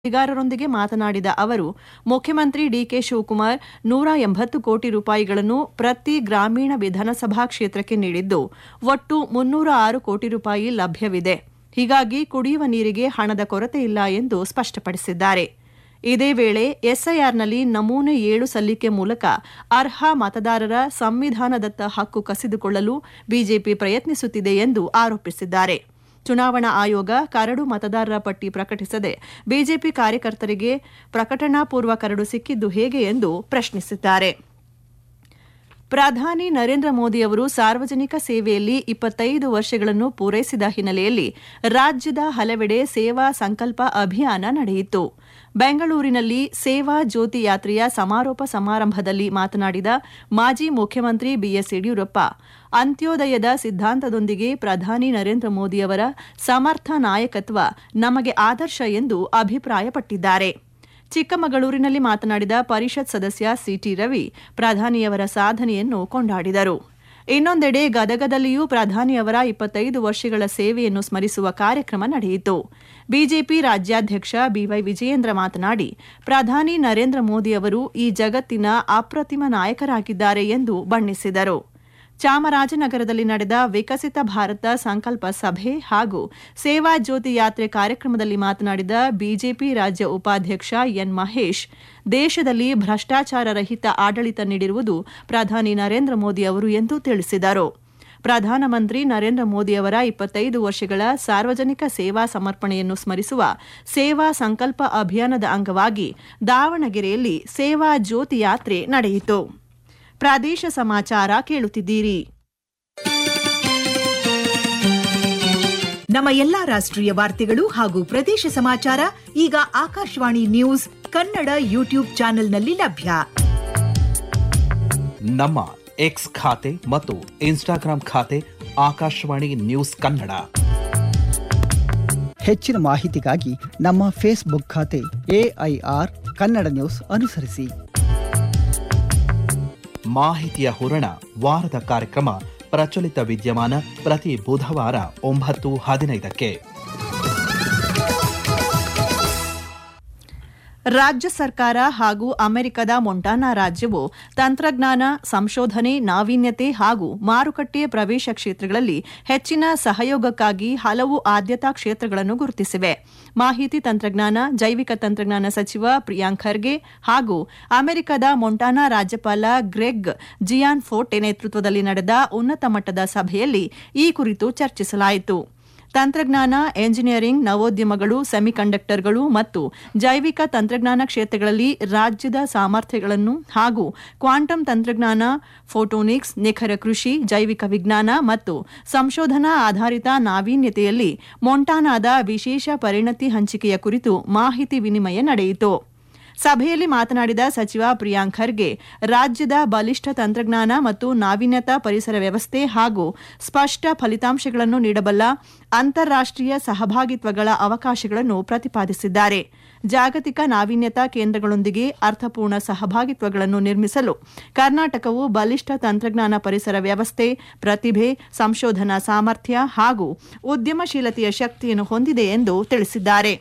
ಸುದ್ದಿಗಾರರೊಂದಿಗೆ ಮಾತನಾಡಿದ ಅವರು ಮುಖ್ಯಮಂತ್ರಿ ಡಿಕೆ ಶಿವಕುಮಾರ್ ನೂರ ಎಂಬತ್ತು ಕೋಟಿ ರೂಪಾಯಿಗಳನ್ನು ಪ್ರತಿ ಗ್ರಾಮೀಣ ವಿಧಾನಸಭಾ ಕ್ಷೇತ್ರಕ್ಕೆ ನೀಡಿದ್ದು ಒಟ್ಟು ಮುನ್ನೂರ ಆರು ಕೋಟಿ ರೂಪಾಯಿ ಲಭ್ಯವಿದೆ ಹೀಗಾಗಿ ಕುಡಿಯುವ ನೀರಿಗೆ ಹಣದ ಕೊರತೆ ಇಲ್ಲ ಎಂದು ಸ್ಪಷ್ಟಪಡಿಸಿದ್ದಾರೆ ಇದೇ ವೇಳೆ ಎಸ್ಐಆರ್ನಲ್ಲಿ ನಮೂನೆ ಏಳು ಸಲ್ಲಿಕೆ ಮೂಲಕ ಅರ್ಹ ಮತದಾರರ ಸಂವಿಧಾನದತ್ತ ಹಕ್ಕು ಕಸಿದುಕೊಳ್ಳಲು ಬಿಜೆಪಿ ಪ್ರಯತ್ನಿಸುತ್ತಿದೆ ಎಂದು ಆರೋಪಿಸಿದ್ದಾರೆ ಚುನಾವಣಾ ಆಯೋಗ ಕರಡು ಮತದಾರರ ಪಟ್ಟಿ ಪ್ರಕಟಿಸದೆ ಬಿಜೆಪಿ ಕಾರ್ಯಕರ್ತರಿಗೆ ಪ್ರಕಟಣಾ ಪೂರ್ವ ಕರಡು ಸಿಕ್ಕಿದ್ದು ಹೇಗೆ ಎಂದು ಪ್ರಶ್ನಿಸಿದ್ದಾರೆ ಪ್ರಧಾನಿ ನರೇಂದ್ರ ಮೋದಿಯವರು ಸಾರ್ವಜನಿಕ ಸೇವೆಯಲ್ಲಿ ಇಪ್ಪತ್ತೈದು ವರ್ಷಗಳನ್ನು ಪೂರೈಸಿದ ಹಿನ್ನೆಲೆಯಲ್ಲಿ ರಾಜ್ಯದ ಹಲವೆಡೆ ಸೇವಾ ಸಂಕಲ್ಪ ಅಭಿಯಾನ ನಡೆಯಿತು ಬೆಂಗಳೂರಿನಲ್ಲಿ ಸೇವಾ ಜ್ಯೋತಿ ಯಾತ್ರೆಯ ಸಮಾರೋಪ ಸಮಾರಂಭದಲ್ಲಿ ಮಾತನಾಡಿದ ಮಾಜಿ ಮುಖ್ಯಮಂತ್ರಿ ಬಿಎಸ್ ಯಡಿಯೂರಪ್ಪ ಅಂತ್ಯೋದಯದ ಸಿದ್ಧಾಂತದೊಂದಿಗೆ ಪ್ರಧಾನಿ ನರೇಂದ್ರ ಮೋದಿಯವರ ಸಮರ್ಥ ನಾಯಕತ್ವ ನಮಗೆ ಆದರ್ಶ ಎಂದು ಅಭಿಪ್ರಾಯಪಟ್ಟಿದ್ದಾರೆ ಚಿಕ್ಕಮಗಳೂರಿನಲ್ಲಿ ಮಾತನಾಡಿದ ಪರಿಷತ್ ಸದಸ್ಯ ಸಿಟಿ ರವಿ ಪ್ರಧಾನಿಯವರ ಸಾಧನೆಯನ್ನು ಕೊಂಡಾಡಿದರು ಇನ್ನೊಂದೆಡೆ ಗದಗದಲ್ಲಿಯೂ ಪ್ರಧಾನಿಯವರ ಇಪ್ಪತ್ತೈದು ವರ್ಷಗಳ ಸೇವೆಯನ್ನು ಸ್ಮರಿಸುವ ಕಾರ್ಯಕ್ರಮ ನಡೆಯಿತು ಬಿಜೆಪಿ ರಾಜ್ಯಾಧ್ಯಕ್ಷ ಬಿವೈ ವಿಜಯೇಂದ್ರ ಮಾತನಾಡಿ ಪ್ರಧಾನಿ ನರೇಂದ್ರ ಮೋದಿ ಅವರು ಈ ಜಗತ್ತಿನ ಅಪ್ರತಿಮ ನಾಯಕರಾಗಿದ್ದಾರೆ ಎಂದು ಬಣ್ಣಿಸಿದರು ಚಾಮರಾಜನಗರದಲ್ಲಿ ನಡೆದ ವಿಕಸಿತ ಭಾರತ ಸಂಕಲ್ಪ ಸಭೆ ಹಾಗೂ ಸೇವಾ ಜ್ಯೋತಿ ಯಾತ್ರೆ ಕಾರ್ಯಕ್ರಮದಲ್ಲಿ ಮಾತನಾಡಿದ ಬಿಜೆಪಿ ರಾಜ್ಯ ಉಪಾಧ್ಯಕ್ಷ ಎನ್ ಮಹೇಶ್ ದೇಶದಲ್ಲಿ ಭ್ರಷ್ಟಾಚಾರ ರಹಿತ ಆಡಳಿತ ನೀಡಿರುವುದು ಪ್ರಧಾನಿ ನರೇಂದ್ರ ಮೋದಿ ಅವರು ಎಂದು ತಿಳಿಸಿದರು ಪ್ರಧಾನಮಂತ್ರಿ ನರೇಂದ್ರ ಮೋದಿಯವರ ಇಪ್ಪತ್ತೈದು ವರ್ಷಗಳ ಸಾರ್ವಜನಿಕ ಸೇವಾ ಸಮರ್ಪಣೆಯನ್ನು ಸ್ಮರಿಸುವ ಸೇವಾ ಸಂಕಲ್ಪ ಅಭಿಯಾನದ ಅಂಗವಾಗಿ ದಾವಣಗೆರೆಯಲ್ಲಿ ಸೇವಾ ಜ್ಯೋತಿ ಯಾತ್ರೆ ನಡೆಯಿತು ಪ್ರಾದೇಶ ಸಮಾಚಾರ ಕೇಳುತ್ತಿದ್ದೀರಿ ನಮ್ಮ ಎಲ್ಲಾ ರಾಷ್ಟ್ರೀಯ ವಾರ್ತೆಗಳು ಹಾಗೂ ಪ್ರದೇಶ ಸಮಾಚಾರ ಈಗ ಆಕಾಶವಾಣಿ ನ್ಯೂಸ್ ಕನ್ನಡ ಯೂಟ್ಯೂಬ್ ಚಾನೆಲ್ನಲ್ಲಿ ಲಭ್ಯ ನಮ್ಮ ಎಕ್ಸ್ ಖಾತೆ ಮತ್ತು ಇನ್ಸ್ಟಾಗ್ರಾಂ ಖಾತೆ ಆಕಾಶವಾಣಿ ನ್ಯೂಸ್ ಕನ್ನಡ ಹೆಚ್ಚಿನ ಮಾಹಿತಿಗಾಗಿ ನಮ್ಮ ಫೇಸ್ಬುಕ್ ಖಾತೆ ಎಐಆರ್ ಕನ್ನಡ ನ್ಯೂಸ್ ಅನುಸರಿಸಿ ಮಾಹಿತಿಯ ಹೂರಣ ವಾರದ ಕಾರ್ಯಕ್ರಮ ಪ್ರಚಲಿತ ವಿದ್ಯಮಾನ ಪ್ರತಿ ಬುಧವಾರ ಒಂಬತ್ತು ಹದಿನೈದಕ್ಕೆ ರಾಜ್ಯ ಸರ್ಕಾರ ಹಾಗೂ ಅಮೆರಿಕದ ಮೊಂಟಾನಾ ರಾಜ್ಯವು ತಂತ್ರಜ್ಞಾನ ಸಂಶೋಧನೆ ನಾವೀನ್ಯತೆ ಹಾಗೂ ಮಾರುಕಟ್ಟೆ ಪ್ರವೇಶ ಕ್ಷೇತ್ರಗಳಲ್ಲಿ ಹೆಚ್ಚಿನ ಸಹಯೋಗಕ್ಕಾಗಿ ಹಲವು ಆದ್ಯತಾ ಕ್ಷೇತ್ರಗಳನ್ನು ಗುರುತಿಸಿವೆ ಮಾಹಿತಿ ತಂತ್ರಜ್ಞಾನ ಜೈವಿಕ ತಂತ್ರಜ್ಞಾನ ಸಚಿವ ಪ್ರಿಯಾಂಕ್ ಖರ್ಗೆ ಹಾಗೂ ಅಮೆರಿಕದ ಮೊಂಟಾನಾ ರಾಜ್ಯಪಾಲ ಗ್ರೆಗ್ ಜಿಯಾನ್ ಫೋರ್ಟೆ ನೇತೃತ್ವದಲ್ಲಿ ನಡೆದ ಉನ್ನತ ಮಟ್ಟದ ಸಭೆಯಲ್ಲಿ ಈ ಕುರಿತು ಚರ್ಚಿಸಲಾಯಿತು ತಂತ್ರಜ್ಞಾನ ಎಂಜಿನಿಯರಿಂಗ್ ನವೋದ್ಯಮಗಳು ಸೆಮಿಕಂಡಕ್ಟರ್ಗಳು ಮತ್ತು ಜೈವಿಕ ತಂತ್ರಜ್ಞಾನ ಕ್ಷೇತ್ರಗಳಲ್ಲಿ ರಾಜ್ಯದ ಸಾಮರ್ಥ್ಯಗಳನ್ನು ಹಾಗೂ ಕ್ವಾಂಟಮ್ ತಂತ್ರಜ್ಞಾನ ಫೋಟೋನಿಕ್ಸ್ ನಿಖರ ಕೃಷಿ ಜೈವಿಕ ವಿಜ್ಞಾನ ಮತ್ತು ಸಂಶೋಧನಾ ಆಧಾರಿತ ನಾವೀನ್ಯತೆಯಲ್ಲಿ ಮೊಂಟಾನಾದ ವಿಶೇಷ ಪರಿಣತಿ ಹಂಚಿಕೆಯ ಕುರಿತು ಮಾಹಿತಿ ವಿನಿಮಯ ನಡೆಯಿತು ಸಭೆಯಲ್ಲಿ ಮಾತನಾಡಿದ ಸಚಿವ ಪ್ರಿಯಾಂಕ್ ಖರ್ಗೆ ರಾಜ್ಯದ ಬಲಿಷ್ಠ ತಂತ್ರಜ್ಞಾನ ಮತ್ತು ನಾವೀನ್ಯತಾ ಪರಿಸರ ವ್ಯವಸ್ಥೆ ಹಾಗೂ ಸ್ಪಷ್ಟ ಫಲಿತಾಂಶಗಳನ್ನು ನೀಡಬಲ್ಲ ಅಂತಾರಾಷ್ಟೀಯ ಸಹಭಾಗಿತ್ವಗಳ ಅವಕಾಶಗಳನ್ನು ಪ್ರತಿಪಾದಿಸಿದ್ದಾರೆ ಜಾಗತಿಕ ನಾವೀನ್ಯತಾ ಕೇಂದ್ರಗಳೊಂದಿಗೆ ಅರ್ಥಪೂರ್ಣ ಸಹಭಾಗಿತ್ವಗಳನ್ನು ನಿರ್ಮಿಸಲು ಕರ್ನಾಟಕವು ಬಲಿಷ್ಠ ತಂತ್ರಜ್ಞಾನ ಪರಿಸರ ವ್ಯವಸ್ಥೆ ಪ್ರತಿಭೆ ಸಂಶೋಧನಾ ಸಾಮರ್ಥ್ಯ ಹಾಗೂ ಉದ್ಯಮಶೀಲತೆಯ ಶಕ್ತಿಯನ್ನು ಹೊಂದಿದೆ ಎಂದು ತಿಳಿಸಿದ್ದಾರೆ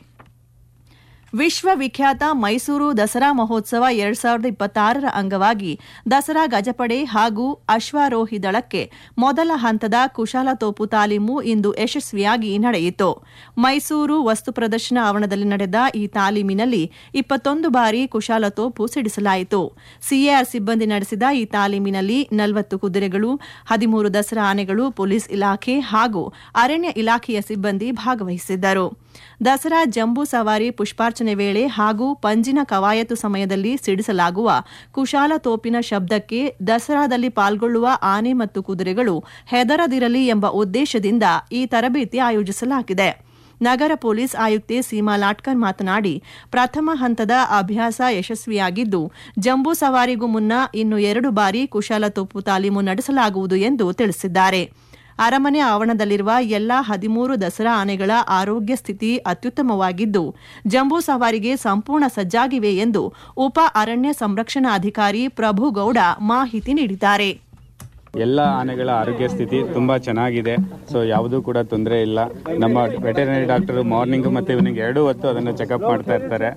ವಿಶ್ವವಿಖ್ಯಾತ ಮೈಸೂರು ದಸರಾ ಮಹೋತ್ಸವ ಎರಡ್ ಸಾವಿರದ ಇಪ್ಪತ್ತಾರರ ಅಂಗವಾಗಿ ದಸರಾ ಗಜಪಡೆ ಹಾಗೂ ಅಶ್ವಾರೋಹಿ ದಳಕ್ಕೆ ಮೊದಲ ಹಂತದ ಕುಶಾಲತೋಪು ತಾಲೀಮು ಇಂದು ಯಶಸ್ವಿಯಾಗಿ ನಡೆಯಿತು ಮೈಸೂರು ವಸ್ತು ಪ್ರದರ್ಶನ ಆವರಣದಲ್ಲಿ ನಡೆದ ಈ ತಾಲೀಮಿನಲ್ಲಿ ಇಪ್ಪತ್ತೊಂದು ಬಾರಿ ಕುಶಾಲತೋಪು ಸಿಡಿಸಲಾಯಿತು ಸಿಎಆರ್ ಸಿಬ್ಬಂದಿ ನಡೆಸಿದ ಈ ತಾಲೀಮಿನಲ್ಲಿ ನಲವತ್ತು ಕುದುರೆಗಳು ಹದಿಮೂರು ದಸರಾ ಆನೆಗಳು ಪೊಲೀಸ್ ಇಲಾಖೆ ಹಾಗೂ ಅರಣ್ಯ ಇಲಾಖೆಯ ಸಿಬ್ಬಂದಿ ಭಾಗವಹಿಸಿದ್ದರು ದಸರಾ ಜಂಬೂ ಸವಾರಿ ಪುಷ್ಪಾರ್ಚನೆ ವೇಳೆ ಹಾಗೂ ಪಂಜಿನ ಕವಾಯತು ಸಮಯದಲ್ಲಿ ಸಿಡಿಸಲಾಗುವ ಕುಶಾಲ ತೋಪಿನ ಶಬ್ದಕ್ಕೆ ದಸರಾದಲ್ಲಿ ಪಾಲ್ಗೊಳ್ಳುವ ಆನೆ ಮತ್ತು ಕುದುರೆಗಳು ಹೆದರದಿರಲಿ ಎಂಬ ಉದ್ದೇಶದಿಂದ ಈ ತರಬೇತಿ ಆಯೋಜಿಸಲಾಗಿದೆ ನಗರ ಪೊಲೀಸ್ ಆಯುಕ್ತೆ ಸೀಮಾ ಲಾಟ್ಕರ್ ಮಾತನಾಡಿ ಪ್ರಥಮ ಹಂತದ ಅಭ್ಯಾಸ ಯಶಸ್ವಿಯಾಗಿದ್ದು ಜಂಬೂ ಸವಾರಿಗೂ ಮುನ್ನ ಇನ್ನು ಎರಡು ಬಾರಿ ಕುಶಾಲತೋಪು ತಾಲೀಮು ನಡೆಸಲಾಗುವುದು ಎಂದು ತಿಳಿಸಿದ್ದಾರೆ ಅರಮನೆ ಆವರಣದಲ್ಲಿರುವ ಎಲ್ಲಾ ಹದಿಮೂರು ದಸರಾ ಆನೆಗಳ ಆರೋಗ್ಯ ಸ್ಥಿತಿ ಅತ್ಯುತ್ತಮವಾಗಿದ್ದು ಜಂಬೂ ಸವಾರಿಗೆ ಸಂಪೂರ್ಣ ಸಜ್ಜಾಗಿವೆ ಎಂದು ಉಪ ಅರಣ್ಯ ಸಂರಕ್ಷಣಾಧಿಕಾರಿ ಪ್ರಭುಗೌಡ ಮಾಹಿತಿ ನೀಡಿದ್ದಾರೆ ಎಲ್ಲ ಆನೆಗಳ ಆರೋಗ್ಯ ಸ್ಥಿತಿ ತುಂಬ ಚೆನ್ನಾಗಿದೆ ಸೊ ಯಾವುದೂ ಕೂಡ ತೊಂದರೆ ಇಲ್ಲ ನಮ್ಮ ವೆಟರ್ನರಿ ಡಾಕ್ಟರ್ ಮಾರ್ನಿಂಗ್ ಮತ್ತು ಈವ್ನಿಂಗ್ ಎರಡೂ ಹೊತ್ತು ಅದನ್ನು ಚೆಕಪ್ ಮಾಡ್ತಾ ಇರ್ತಾರೆ